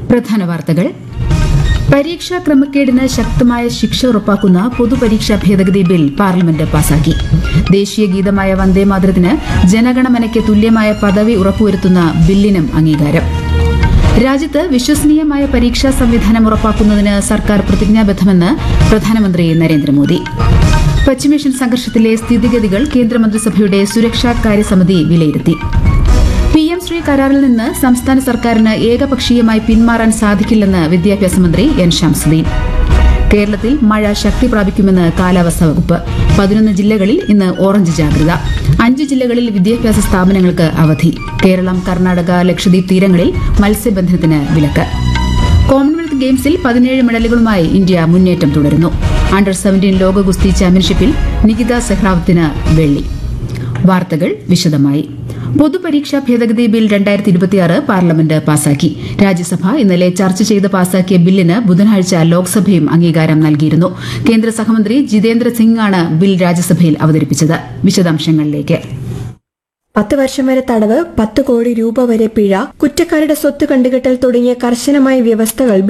പ്രധാന വാർത്തകൾ പരീക്ഷാ ക്രമക്കേടിന് ശക്തമായ ശിക്ഷ ഉറപ്പാക്കുന്ന പൊതുപരീക്ഷാ ഭേദഗതി ബിൽ പാർലമെന്റ് പാസാക്കി ദേശീയ ഗീതമായ വന്ദേമാതരത്തിന് ജനഗണമനയ്ക്ക് തുല്യമായ പദവി ഉറപ്പുവരുത്തുന്ന ബില്ലിനും അംഗീകാരം രാജ്യത്ത് വിശ്വസനീയമായ പരീക്ഷാ സംവിധാനം ഉറപ്പാക്കുന്നതിന് സർക്കാർ പ്രതിജ്ഞാബദ്ധമെന്ന് പ്രധാനമന്ത്രി നരേന്ദ്രമോദി പശ്ചിമേഷ്യൻ സംഘർഷത്തിലെ സ്ഥിതിഗതികൾ കേന്ദ്രമന്ത്രിസഭയുടെ സുരക്ഷാ കാര്യസമിതി വിലയിരുത്തി പി എം ശ്രീ കരാറിൽ നിന്ന് സംസ്ഥാന സർക്കാരിന് ഏകപക്ഷീയമായി പിന്മാറാൻ സാധിക്കില്ലെന്ന് വിദ്യാഭ്യാസ മന്ത്രി എൻ ഷംസുദ്ദീൻ കേരളത്തിൽ മഴ ശക്തി പ്രാപിക്കുമെന്ന് കാലാവസ്ഥാ വകുപ്പ് പതിനൊന്ന് ജില്ലകളിൽ ഇന്ന് ഓറഞ്ച് ജാഗ്രത അഞ്ച് ജില്ലകളിൽ വിദ്യാഭ്യാസ സ്ഥാപനങ്ങൾക്ക് അവധി കേരളം കർണാടക ലക്ഷദ്വീപ് തീരങ്ങളിൽ മത്സ്യബന്ധനത്തിന് വിലക്ക് കോമൺവെൽത്ത് ഗെയിംസിൽ പതിനേഴ് മെഡലുകളുമായി ഇന്ത്യ മുന്നേറ്റം തുടരുന്നു അണ്ടർ സെവന്റീൻ ലോക ഗുസ്തി ചാമ്പ്യൻഷിപ്പിൽ നികിത സെഹ്റാവത്തിന് വെള്ളി വാർത്തകൾ വിശദമായി പൊതുപരീക്ഷാ ഭേദഗതി ബിൽ രണ്ടായിരത്തി ഇരുപത്തിയാറ് പാർലമെന്റ് പാസാക്കി രാജ്യസഭ ഇന്നലെ ചർച്ച ചെയ്ത് പാസാക്കിയ ബില്ലിന് ബുധനാഴ്ച ലോക്സഭയും അംഗീകാരം നൽകിയിരുന്നു കേന്ദ്ര സഹമന്ത്രി ജിതേന്ദ്ര സിംഗ് ആണ് ബിൽ രാജ്യസഭയിൽ അവതരിപ്പിച്ചത് വിശദാംശങ്ങളിലേക്ക് പത്ത് വർഷം വരെ തടവ് പത്ത് കോടി രൂപ വരെ പിഴ കുറ്റക്കാരുടെ സ്വത്ത് കണ്ടുകെട്ടൽ തുടങ്ങിയ കർശനമായ വ്യവസ്ഥകൾ